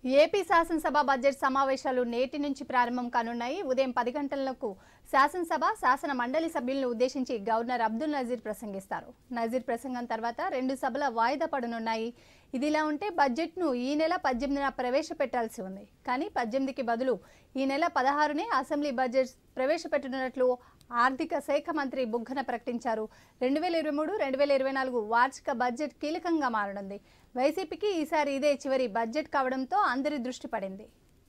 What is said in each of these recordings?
AP శాసనసభ budget సమావేశాలు నేటి నుంచి ప్రారంభం కానున్నాయి ఉదయం పది గంటలకు శాసనసభ శాసన మండలి సభ్యులను ఉద్దేశించి గవర్నర్ అబ్దుల్ నజీర్ ప్రసంగిస్తారు నజీర్ ప్రసంగం తర్వాత రెండు సభల వాయిదా పడనున్నాయి ఇదిలా ఉంటే బడ్జెట్ను ఈ నెల పద్దెనిమిదిన ప్రవేశపెట్టాల్సి ఉంది కానీ పద్దెనిమిదికి బదులు ఈ నెల పదహారునే అసెంబ్లీ బడ్జెట్ ప్రవేశపెట్టనున్నట్లు ఆర్థిక శాఖ మంత్రి బుగ్గన ప్రకటించారు రెండు వేల ఇరవై మూడు రెండు వేల ఇరవై నాలుగు వార్షిక బడ్జెట్ కీలకంగా మారనుంది వైసీపీకి ఈసారి ఇదే చివరి బడ్జెట్ కావడంతో అందరి దృష్టి పడింది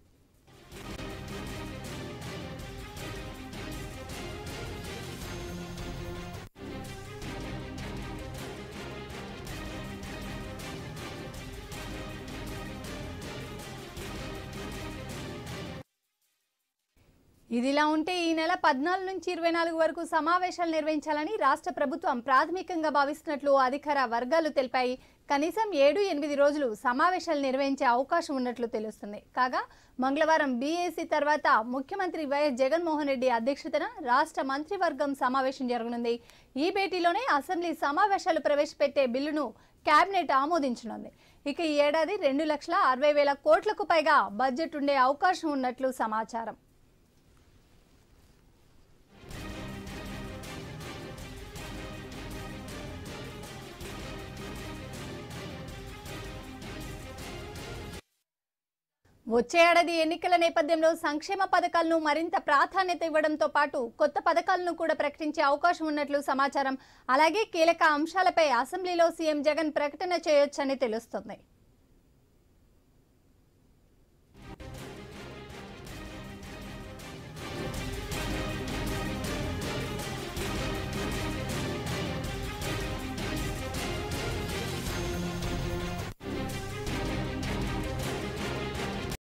ఇదిలా ఉంటే ఈ నెల పద్నాలుగు నుంచి ఇరవై నాలుగు వరకు సమావేశాలు నిర్వహించాలని రాష్ట్ర ప్రభుత్వం ప్రాథమికంగా భావిస్తున్నట్లు అధికార వర్గాలు తెలిపాయి కనీసం ఏడు ఎనిమిది రోజులు సమావేశాలు నిర్వహించే అవకాశం ఉన్నట్లు తెలుస్తుంది కాగా మంగళవారం బీఏసీ తర్వాత ముఖ్యమంత్రి వైఎస్ జగన్మోహన్ రెడ్డి అధ్యక్షతన రాష్ట్ర మంత్రివర్గం సమావేశం జరగనుంది ఈ భేటీలోనే అసెంబ్లీ సమావేశాలు ప్రవేశపెట్టే బిల్లును కేబినెట్ ఆమోదించనుంది ఇక ఈ ఏడాది రెండు లక్షల అరవై వేల కోట్లకు పైగా బడ్జెట్ ఉండే అవకాశం ఉన్నట్లు సమాచారం వచ్చే ఏడాది ఎన్నికల నేపథ్యంలో సంక్షేమ పథకాలను మరింత ప్రాధాన్యత ఇవ్వడంతో పాటు కొత్త పథకాలను కూడా ప్రకటించే అవకాశం ఉన్నట్లు సమాచారం అలాగే కీలక అంశాలపై అసెంబ్లీలో సీఎం జగన్ ప్రకటన చేయొచ్చని తెలుస్తోంది